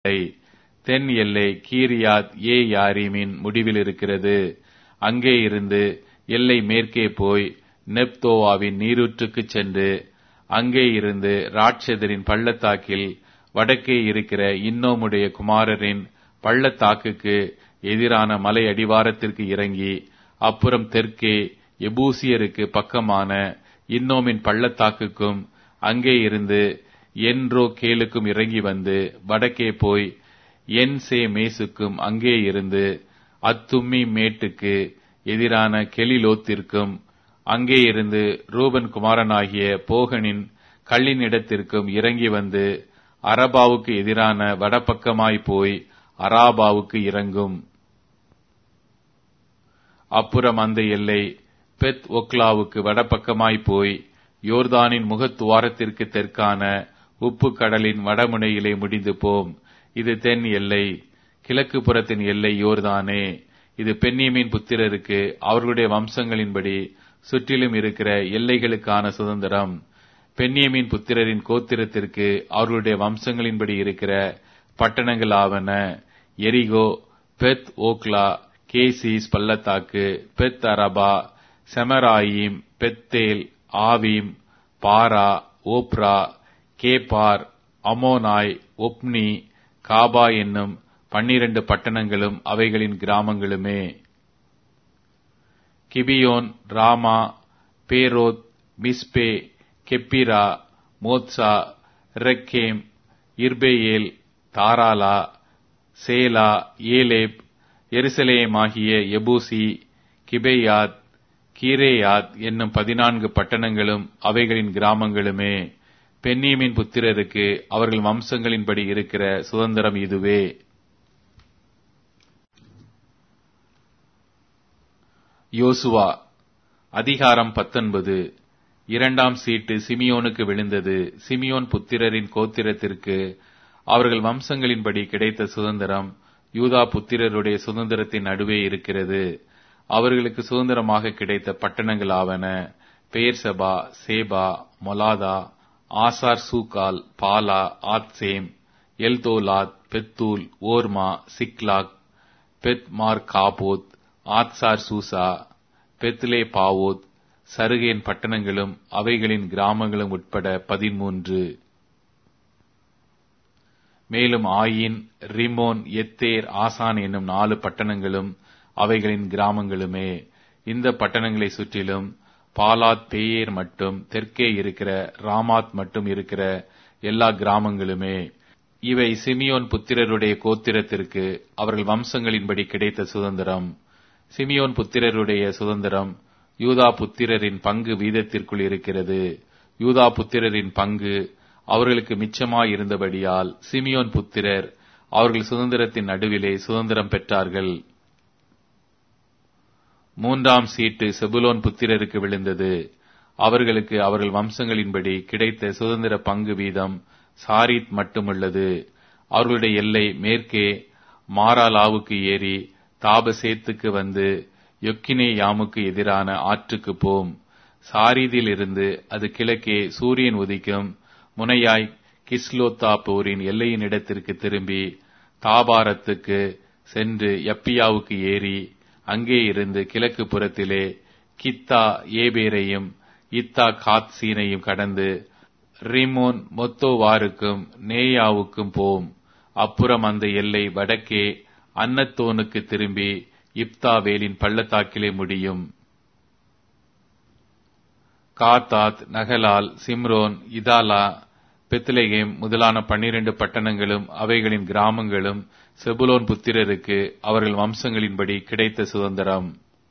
இல்லை தென் எல்லை கீரியாத் ஏ யாரீமின் முடிவில் இருக்கிறது அங்கே இருந்து எல்லை மேற்கே போய் நெப்தோவாவின் நீரூற்றுக்குச் சென்று அங்கே இருந்து ராட்சதரின் பள்ளத்தாக்கில் வடக்கே இருக்கிற இன்னோமுடைய குமாரரின் பள்ளத்தாக்குக்கு எதிரான மலை அடிவாரத்திற்கு இறங்கி அப்புறம் தெற்கே எபூசியருக்கு பக்கமான இன்னோமின் பள்ளத்தாக்குக்கும் அங்கே இருந்து என்றோ கேலுக்கும் இறங்கி வந்து வடக்கே போய் என் சே மேசுக்கும் அங்கே இருந்து அத்தும்மி மேட்டுக்கு எதிரான கெலிலோத்திற்கும் அங்கே இருந்து ரூபன் குமாரனாகிய போகனின் கல்லின் இடத்திற்கும் இறங்கி வந்து அரபாவுக்கு எதிரான வடபக்கமாய் போய் அராபாவுக்கு இறங்கும் அப்புறம் அந்த எல்லை பெத் ஒக்லாவுக்கு வடபக்கமாய் போய் யோர்தானின் முகத்துவாரத்திற்கு தெற்கான உப்பு கடலின் வடமுனையிலே முடிந்து போம் இது தென் எல்லை கிழக்கு புறத்தின் எல்லை யோர்தானே இது பெண்ணியமின் புத்திரருக்கு அவர்களுடைய வம்சங்களின்படி சுற்றிலும் இருக்கிற எல்லைகளுக்கான சுதந்திரம் பெண்ணியமின் புத்திரரின் கோத்திரத்திற்கு அவர்களுடைய வம்சங்களின்படி இருக்கிற பட்டணங்கள் ஆவன எரிகோ பெத் ஓக்லா கேசிஸ் பள்ளத்தாக்கு Beth Arabah Zemaraim Bethel Avvim Parah Ophrah Chephar Ammonai Ophni Geba என்னும் பன்னிரண்டு பட்டணங்களும் அவைகளின் கிராமங்களுமே Gibeon Ramah Beeroth Mizpeh Chephirah Mozah Rekem Irpeel Taralah Zelah Eleph எருசலேமாகிய எபூசி கிபேயாத் கீரேயாத் என்னும் பதினான்கு பட்டணங்களும் அவைகளின் கிராமங்களுமே பென்னீமின் புத்திரருக்கு அவர்கள் வம்சங்களின்படி இருக்கிற சுதந்திரம் இதுவே யோசுவா அதிகாரம் பத்தொன்பது இரண்டாம் சீட்டு சிமியோனுக்கு விழுந்தது சிமியோன் புத்திரரின் கோத்திரத்திற்கு அவர்கள் வம்சங்களின்படி கிடைத்த சுதந்திரம் யூதா புத்திரருடைய சுதந்திரத்தின் நடுவே இருக்கிறது அவர்களுக்கு சுதந்திரமாக கிடைத்த பட்டணங்கள் ஆவன பெயர்சபா சேபா மொலாதா ஆசார் சூகால் பாலா ஆத்சேம் எல்தோலாத் பெத்தூல் ஓர்மா சிக்லாக் பெத் மார் காபோத் ஆத்சார் சூசா பெத்லே பாவோத் சருகேன் பட்டணங்களும் அவைகளின் கிராமங்களும் உட்பட பதிமூன்று மேலும் ஆயின் ரிமோன் எத்தேர் ஆசான் என்னும் நாலு பட்டணங்களும் அவைகளின் கிராமங்களுமே இந்த பட்டணங்களை சுற்றிலும் பாலாத் பேயேர் மட்டும் தெற்கே இருக்கிற ராமாத் மட்டும் இருக்கிற எல்லா கிராமங்களுமே இவை சிமியோன் புத்திரருடைய கோத்திரத்திற்கு அவர்கள் வம்சங்களின்படி கிடைத்த சுதந்திரம் சிமியோன் புத்திரருடைய சுதந்திரம் யூதா புத்திரரின் பங்கு வீதத்திற்குள் இருக்கிறது யூதா புத்திரரின் பங்கு அவர்களுக்கு மிச்சமாய் இருந்தபடியால் சிமியோன் புத்திரர் அவர்கள் சுதந்திரத்தின் நடுவிலே சுதந்திரம் பெற்றார்கள் மூன்றாம் சீட்டு செபுலோன் புத்திரருக்கு விழுந்தது அவர்களுக்கு அவர்கள் வம்சங்களின்படி கிடைத்த சுதந்திர பங்கு வீதம் சாரித் மட்டுமுள்ளது அவர்களுடைய எல்லை மேற்கே மாராலாவுக்கு ஏறி தாபசேத்துக்கு வந்து யொக்கினே யாமுக்கு எதிரான ஆற்றுக்கு போம் சாரீதில் இருந்து அது கிழக்கே சூரியன் உதிக்கும் முனையாய் கிஸ்லோத்தா போரின் எல்லையின் இடத்திற்கு திரும்பி தாபாரத்துக்கு சென்று யப்பியாவுக்கு ஏறி அங்கே இருந்து கிழக்கு புறத்திலே கித்தா ஏபேரையும் இத்தா காத்சீனையும் கடந்து ரிமோன் மொத்தோவாருக்கும் நேயாவுக்கும் போம் அப்புறம் அந்த எல்லை வடக்கே அன்னத்தோனுக்கு திரும்பி இப்தாவேலின் பள்ளத்தாக்கிலே முடியும் காத்தாத் நகலால் சிம்ரோன் இதாலா பெத்லகேம் முதலான பன்னிரண்டு பட்டணங்களும் அவைகளின் கிராமங்களும் செபுலோன் புத்திரருக்கு அவர்கள் வம்சங்களின்படி கிடைத்த சுதந்திரம்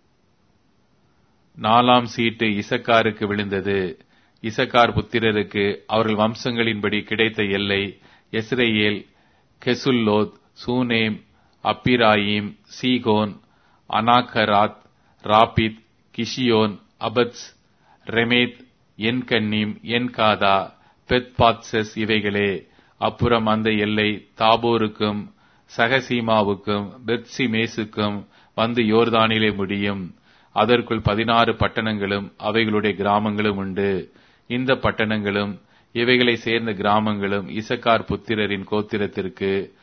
நாலாம் சீட்டு இசக்காருக்கு விழுந்தது இசக்கார் புத்திரருக்கு அவர்கள் வம்சங்களின்படி கிடைத்த எல்லை எஸ்ரேல் கெசுல்லோத் சூனேம் அப்பிராயிம் சீகோன் அனாகராத் ராபித் கிஷியோன் அபத்ஸ் ரெமேத் என்கன்னீம் என்காதா பெத்பாத்சஸ் இவைகளே அப்புறம் அந்த எல்லை தாபோருக்கும் சகசீமாவுக்கும் பெத்சிமேசுக்கும் வந்து யோர்தானிலே முடியும் அதற்குள் பதினாறு பட்டணங்களும் அவைகளுடைய கிராமங்களும் உண்டு இந்த பட்டணங்களும் இவைகளை சேர்ந்த கிராமங்களும் இசக்கார் புத்திரரின் கோத்திரத்திற்கு